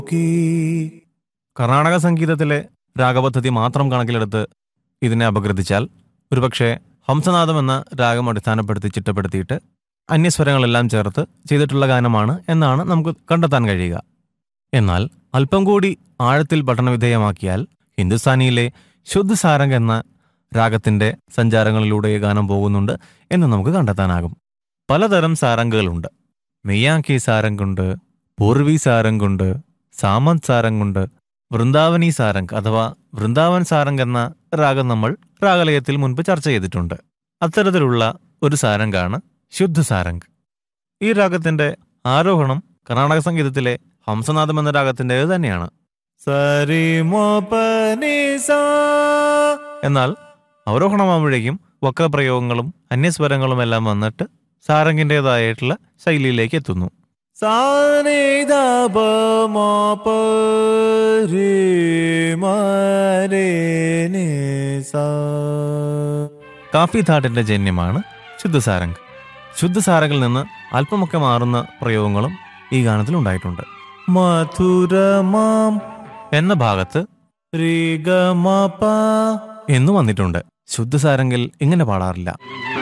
കർണാടക സംഗീതത്തിലെ രാഗപദ്ധതി മാത്രം കണക്കിലെടുത്ത് ഇതിനെ അപഗ്രഥിച്ചാൽ ഒരുപക്ഷെ ഹംസനാദം എന്ന രാഗം അടിസ്ഥാനപ്പെടുത്തി ചിട്ടപ്പെടുത്തിയിട്ട് അന്യസ്വരങ്ങളെല്ലാം ചേർത്ത് ചെയ്തിട്ടുള്ള ഗാനമാണ് എന്നാണ് നമുക്ക് കണ്ടെത്താൻ കഴിയുക എന്നാൽ അല്പം കൂടി ആഴത്തിൽ പഠനവിധേയമാക്കിയാൽ ഹിന്ദുസ്ഥാനിയിലെ ശുദ്ധ സാരംഗ് എന്ന രാഗത്തിന്റെ സഞ്ചാരങ്ങളിലൂടെ ഈ ഗാനം പോകുന്നുണ്ട് എന്ന് നമുക്ക് കണ്ടെത്താനാകും പലതരം സാരംഗുകളുണ്ട് മെയ്യാങ്കി സാരംഗുണ്ട് പൂർവി സാരംഗുണ്ട് സാമന്ത് സാരംഗുണ്ട് വൃന്ദാവനി സാരംഗ് അഥവാ വൃന്ദാവൻ സാരംഗ് എന്ന രാഗം നമ്മൾ രാഗലയത്തിൽ മുൻപ് ചർച്ച ചെയ്തിട്ടുണ്ട് അത്തരത്തിലുള്ള ഒരു സാരംഗാണ് ശുദ്ധ സാരംഗ് ഈ രാഗത്തിന്റെ ആരോഹണം കർണാടക സംഗീതത്തിലെ ഹംസനാഥം എന്ന രാഗത്തിൻ്റെത് തന്നെയാണ് എന്നാൽ അവരോഹണമാകുമ്പോഴേക്കും വക്രപ്രയോഗങ്ങളും അന്യസ്വരങ്ങളും എല്ലാം വന്നിട്ട് സാരംഗിൻ്റെതായിട്ടുള്ള ശൈലിയിലേക്ക് എത്തുന്നു കാഫി ഥാട്ടിന്റെ ജന്യമാണ് ശുദ്ധസാരംഗ് ശുദ്ധസാരംഗിൽ നിന്ന് അല്പമൊക്കെ മാറുന്ന പ്രയോഗങ്ങളും ഈ ഗാനത്തിൽ ഉണ്ടായിട്ടുണ്ട് മധുരമാം എന്ന ഭാഗത്ത് എന്ന് വന്നിട്ടുണ്ട് ശുദ്ധസാരംഗിൽ ഇങ്ങനെ പാടാറില്ല